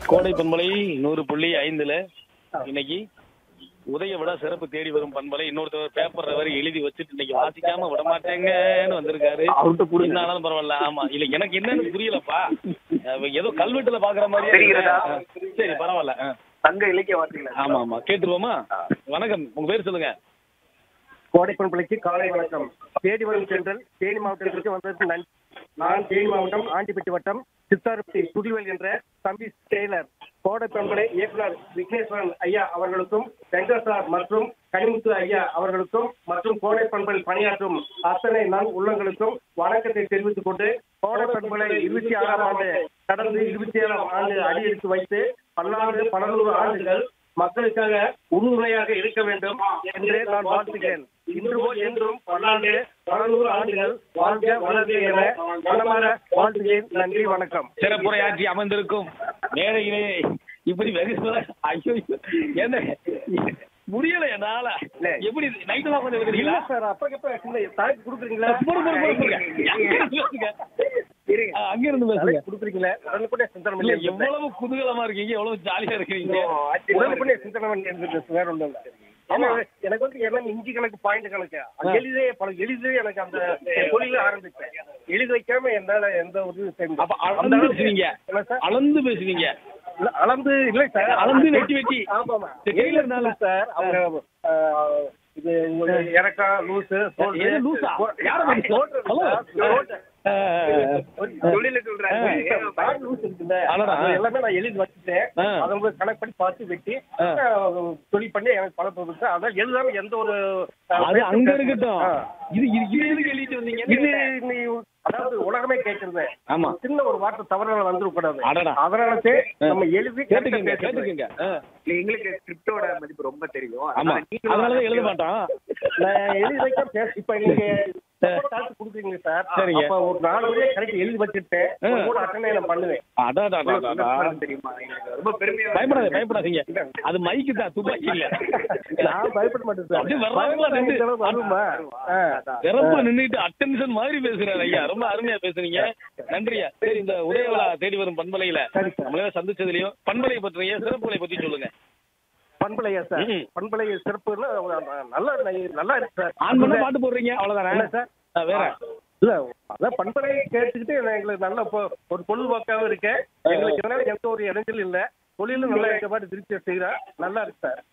கோடை பண்பலை நூறு புள்ளி ஐந்துல இன்னைக்கு உதய விட சிறப்பு தேடி வரும் பண்பலை இன்னொருத்தவர் பேப்பர் வரை எழுதி வச்சுட்டு இன்னைக்கு வாசிக்காம விட மாட்டேங்கன்னு வந்திருக்காரு அவர்கிட்ட கொடுங்க. என்ன ஆனாலும் பரவாயில்ல ஆமா இல்ல எனக்கு என்னன்னு புரியலப்பா அஹ் ஏதோ கல்வெட்டுல பாக்குற மாதிரியே தெரிகிறதா? இருக்கு. அஹ் சரி பரவாயில்ல அஹ். சங்க இலக்கிய வார்த்தைகள் ஆமா ஆமா கேட்டுருவோமா வணக்கம் உங்க பேர் சொல்லுங்க கோடைப்பன் பிள்ளைக்கு காலை வணக்கம் தேடி வரும் சென்றல் தேனி மாவட்டத்திற்கு வந்ததற்கு நன்றி நான் தேனி மாவட்டம் ஆண்டிப்பட்டி வட்டம் சித்தார்பட்டி புதுவேல் என்ற தம்பி டெய்லர் கோடை பண்பலை இயக்குனர் விக்னேஸ்வரன் ஐயா அவர்களுக்கும் வெங்கசார் மற்றும் கனிமுத்து ஐயா அவர்களுக்கும் மற்றும் கோடை பண்பலை பணியாற்றும் அத்தனை நல் உள்ளங்களுக்கும் வணக்கத்தை தெரிவித்துக் கொண்டு கோடை பண்பலை இருபத்தி ஆறாம் ஆண்டு கடந்து இருபத்தி ஏழாம் ஆண்டு அடியெடுத்து வைத்து பல்லாண்டு பல நூறு ஆண்டுகள் மக்களுக்காக உறுதுணையாக இருக்க வேண்டும் என்று நான் வாழ்த்துகிறேன் இன்று போல் என்றும் பல்லாண்டு பல நூறு ஆண்டுகள் வாழ்க வளர்க என மனமாற வாழ்த்துகிறேன் நன்றி வணக்கம் சிறப்புரையாற்றி அமர்ந்திருக்கும் மேடையிலே இப்படி வெகு ஐயோ என்ன முடியல என்னால எப்படி நைட்டு தான் கொஞ்சம் இல்ல எழுதுறீங்களா சார் அப்பக்கப்ப இந்த தலைப்பு கொடுக்குறீங்களா போடு, போடு, போடு, போடுங்க. அங்க இருந்து பேசுங்க. ஆ, அங்க இருந்து பேசுங்க தலைப்பு கொடுக்குறீங்களா உடனுக்குடைய சிந்தனை இல்ல பண்ணி எவ்வளவு குதூகலமா இருக்கீங்க எவ்வளவு ஜாலியா இருக்கிறீங்க உடனுக்குடைய சிந்தனை பண்ணி இருந்துட்டு வேற ஒன்றும் இல்லை ஆமா எனக்கு வந்து எல்லாம் இஞ்சி கணக்கு பாயிண்ட் கணக்கு அது எளிதே பல எளிதே எனக்கு அந்த தொழில ஆரம்பிச்சேன் எழுதி வைக்காம என்னால எந்த ஒரு இது செய்ய முடியாது. அப்ப அந்த அளந்து அளவுக்கு- பேசுவீங்க என்ன சார் அளந்து பேசுவீங்க இல்ல, அளந்து இல்லை சார் அளந்து வெட்டி வெட்டி. ஆமாமா சரி, டெய்லர்னால சார் அவங்க ஆஹ், இது உங்களுக்கு இறக்கா லூசு எது லூசா? யார பத்தி? ஹலோ. ஆ, தொழில சொல்றாங்க பேக் லூஸ் இருக்குல்ல அடடா. அது எல்லாமே நான் எழுதி வச்சுட்டேன் ஆ. அதை உங்களுக்கு கணக்கு பண்ணி பார்த்து வெட்டி ஆ. ஆஹ், தொழில் பண்ணி எனக்கு பழக்கம் இருக்கு அதான் எழுதாம எந்த ஒரு ஆஹ், அது அங்க இருக்கட்டும் ஆ. இது இது இது எதுக்கு எழுதிட்டு வந்தீங்க இது நீ அதாவது உலகமே கேட்கறது ஆமா சின்ன ஒரு வார்த்தை தவறால வந்துடக்கூடாது அடடா. அதனால நம்ம எழுதி கேட்டுக்கங்க correct ஆ பேசுறது. கேட்டுக்கங்க ஆ, இல்ல, எங்களுக்கு ஸ்கிரிப்டோட மதிப்பு ரொம்ப தெரியும் ஆமா அதனால நீங்களும் அதனாலதான் எழுத மாட்டான் நான் எழுதி வைக்க பேச இப்ப நீங்க தாத்து கொடுக்குறீங்க சார் சரிங்க. அப்ப ஒரு நாலு வழியா கரெக்ட் எழுதி வச்சுட்டு ஆ. கூட அட்டனை நான் பண்ணுவேன் அடாடாடாடா. தெரியுமா எங்களுக்கு ரொம்ப பெருமையா பயப்படாத பயப்படாதீங்க அது மைக்கு தான் துப்பாக்கி இல்ல நான் பயப்பட மாட்டேன் சார் அப்படியே வர்றாங்களா பயப்பட ரெண்டு? இந்த அளவுக்கு வருமா ஆ. சிறப்பா நின்னுட்டு அட்டென்ஷன் மாதிரி பேசுறாரு ஐயா ரொம்ப அருமையா பேசுறீங்க நன்றியா சரி இந்த உதயவிழா தேடி வரும் பண்பலையில சரி சார். நம்மளே சந்திச்சதுலயும் பண்பலை பற்றிய சிறப்புகளை பத்தி சொல்லுங்க பண்பலையா சார் ம். பண்பலை சிறப்புன்னா நல்லா நல்லா இருக்கு சார் ஆன் பண்ண பாட்டு போடுறீங்க அவ்வளவுதானே என்ன சார் ஆ, வேற இல்ல அதான் பண்பலை கேட்டுக்கிட்டு எங்களுக்கு நல்ல பொ- ஒரு பொழுதுபோக்காவும் இருக்கு எங்களுக்கு இதனால எந்த ஒரு இடைஞ்சல் இல்ல தொழிலும் நல்லா இருக்க மாதிரி திருச்சி செய்யறா நல்லா இருக்கு சார்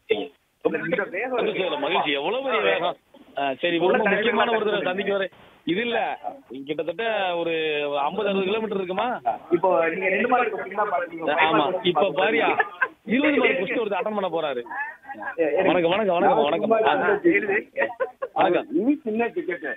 இந்த வேகம் சந்திச்சதுல மகிழ்ச்சி எவ்வளவு பெரிய வேகம் ஆ, சரி ரொம்ப முக்கியமான ஒருத்தரை சந்திக்க வர இது இல்ல கிட்டத்தட்ட ஒரு ஐம்பது அறுபது கிலோமீட்டர் இருக்குமா இப்போ நீங்க ரெண்டு மார்க் கொஸ்டின் தான் பாத்தீங்க ஆமா இப்ப பாரியா இருபது மார்க் கொஸ்டின் ஒருத்தர் அட்டன் பண்ண போறாரு வணக்கம் வணக்கம் வணக்கம் வணக்கம் ஆ, எழுது வணக்கம் நீ சின்ன டிக்கெட்